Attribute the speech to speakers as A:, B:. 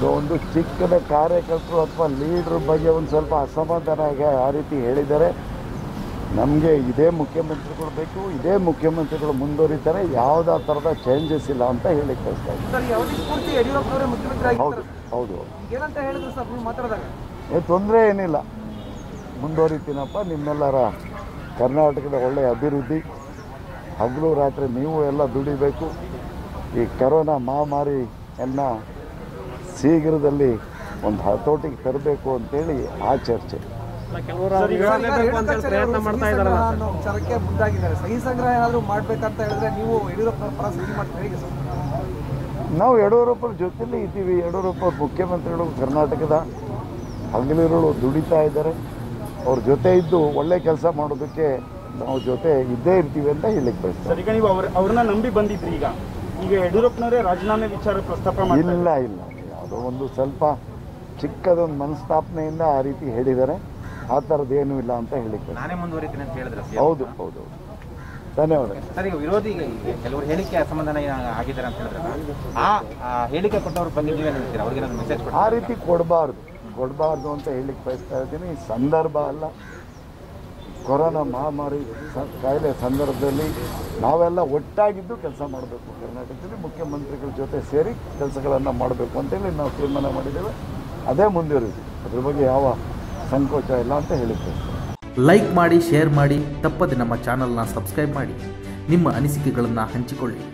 A: ಯಾವುದೋ ಒಂದು ಚಿಕ್ಕದ ಕಾರ್ಯಕರ್ತರು ಅಥವಾ ಲೀಡ್ರ್ ಬಗ್ಗೆ ಒಂದು ಸ್ವಲ್ಪ ಅಸಮಾಧಾನ ಆಗಿ ಆ ರೀತಿ ಹೇಳಿದ್ದಾರೆ ನಮಗೆ ಇದೇ ಮುಖ್ಯಮಂತ್ರಿಗಳು ಬೇಕು ಇದೇ ಮುಖ್ಯಮಂತ್ರಿಗಳು ಮುಂದುವರಿತಾರೆ ಯಾವುದೇ ಥರದ ಚೇಂಜಸ್ ಇಲ್ಲ ಅಂತ ಹೇಳಿ ಕಳಿಸ್ತಾ ಇದ್ದೀನಿ
B: ಸರ್ ಈ ಅವಧಿ ಪೂರ್ತಿ ಯಡಿಯೂರಪ್ಪನವರೇ ಮುಖ್ಯಮಂತ್ರಿ
A: ಹೌದು
B: ಆಗಿರ್ತಾರೆ
A: ಹೌದು
B: ಏನಂತ ಹೇಳಿದ್ರು ಸರ್ ನೀವು ಮಾತಾಡಿದಾಗ
A: ಏ ತೊಂದರೆ ಏನಿಲ್ಲ ಮುಂದುವರಿತೀನಪ್ಪ ನಿಮ್ಮೆಲ್ಲರ ಕರ್ನಾಟಕದ ಒಳ್ಳೆಯ ಅಭಿವೃದ್ಧಿ ಹಗಲು ರಾತ್ರಿ ನೀವು ಎಲ್ಲ ದುಡಿಬೇಕು ಈ ಕರೋನಾ ಮಹಾಮಾರಿಯನ್ನು ಶೀಘ್ರದಲ್ಲಿ ಒಂದು ಹತೋಟಿಗೆ ತರಬೇಕು ಅಂತೇಳಿ ಆ ಚರ್ಚೆ
B: ಸರ್, ಈಗ ರೇಣುಕಾಚಾರ್ಯ ಅವರು ಸಹಿ ಸಂಗ್ರಹ ಅನ್ನೋ ವಿಚಾರಕ್ಕೆ ಮುಂದಾಗಿದ್ದಾರೆ ಸಹಿ ಸಂಗ್ರಹ ಏನಾದರೂ ಮಾಡ್ಬೇಕಂತ ಹೇಳಿದ್ರೆ ನೀವು ಯಡಿಯೂರಪ್ಪನವ್ರ ಪರ ಸಹಿ ಮಾಡ್ತೀರಿ ಹೇಗೆ ಸರ್
A: ನಾವು ಯಡಿಯೂರಪ್ಪರ ಜೊತೆಲೇ ಇದ್ದೀವಿ ಯಡಿಯೂರಪ್ಪ ಕರ್ನಾಟಕದ ಕರ್ನಾಟಕದ ಹಗಲಿರುಳು ದುಡಿತಾ ಇದ್ದಾರೆ ಅವ್ರ ಜೊತೆ ಇದ್ದು ಒಳ್ಳೆ ಕೆಲಸ ಮಾಡೋದಕ್ಕೆ ನಾವು ಜೊತೆ ಇದ್ದೇ ಇರ್ತೀವಿ ಅಂತ ಹೇಳಿಕ್ ಬಯಸ್ತಾರೆ
C: ಸರ್ ಈಗ ನೀವು ಅವ್ರ ಅವ್ರನ್ನ ನಂಬಿ ಬಂದಿದ್ರಿ ಈಗ ಈಗ ಯಡಿಯೂರಪ್ಪನವರೇ ರಾಜೀನಾಮೆ ವಿಚಾರ ಪ್ರಸ್ತಾಪ ಮಾಡಿ
A: ಇಲ್ಲ ಇಲ್ಲ ಯಾವುದೋ ಒಂದು ಸ್ವಲ್ಪ ಚಿಕ್ಕದೊಂದು ಮನಸ್ತಾಪನೆಯಿಂದ ಆ ರೀತಿ ಹೇಳಿದ್ದಾರೆ ಆ ಥರದ್ದು ಏನೂ ಇಲ್ಲ ಅಂತ ಹೇಳಿಕ್ ಬಯಸ್ತಾರೆ.
D: ನಾನೇ ಮುಂದುವರಿತೀನಿ ಅಂತ ಹೇಳಿದ್ರೆ
A: ಹೌದು ಹೌದು ಹೌದು ಧನ್ಯವಾದ
D: ಸರ್ ಈಗ ವಿರೋಧಿ ಕೆಲವರು ಹೇಳಿಕೆ ಅಸಮಾಧಾನ ಆಗಿದ್ದಾರೆ ಅಂತ ಹೇಳಿದ್ರೆ ಆ ಆ ಹೇಳಿಕೆ ಕೊಟ್ಟವ್ರ ಬಗ್ಗೆ ನೀವೇನು ಹೇಳ್ತೀರಾ ಅವ್ರಿಗೆ ಏನಾದ್ರು ಮೆಸೇಜ್
A: ಆ ರೀತಿ ಕೊಡಬಾರ್ದು ಕೊಡಬಾರ್ದು ಅಂತ ಹೇಳಿಕ್ ಬಯಸ್ತಾ ಇದ್ದೀನಿ ಈ ಸಂದರ್ಭ ಅಲ್ಲ ಕೊರೋನಾ ಮಹಾಮಾರಿ ಸ- ಕಾಯಿಲೆ ಸಂದರ್ಭದಲ್ಲಿ ನಾವೆಲ್ಲ ಒಟ್ಟಾಗಿದ್ದು ಕೆಲಸ ಮಾಡಬೇಕು ಕರ್ನಾಟಕದಲ್ಲಿ ಮುಖ್ಯಮಂತ್ರಿಗಳ ಜೊತೆ ಸೇರಿ ಕೆಲಸಗಳನ್ನು ಮಾಡಬೇಕು ಅಂತೇಳಿ ನಾವು ತೀರ್ಮಾನ ಮಾಡಿದ್ದೇವೆ ಅದೇ ಮುಂದುವರಿಸಿ ಅದ್ರ ಬಗ್ಗೆ ಯಾವ ಸಂಕೋಚ ಇಲ್ಲ ಅಂತ ಹೇಳಿಕ್ಕೆ
E: ಲೈಕ್ ಮಾಡಿ ಶೇರ್ ಮಾಡಿ ತಪ್ಪದೆ ನಮ್ಮ ಚಾನಲ್ನ ಸಬ್ಸ್ಕ್ರೈಬ್ ಮಾಡಿ ನಿಮ್ಮ ಅನಿಸಿಕೆಗಳನ್ನು ಹಂಚಿಕೊಳ್ಳಿ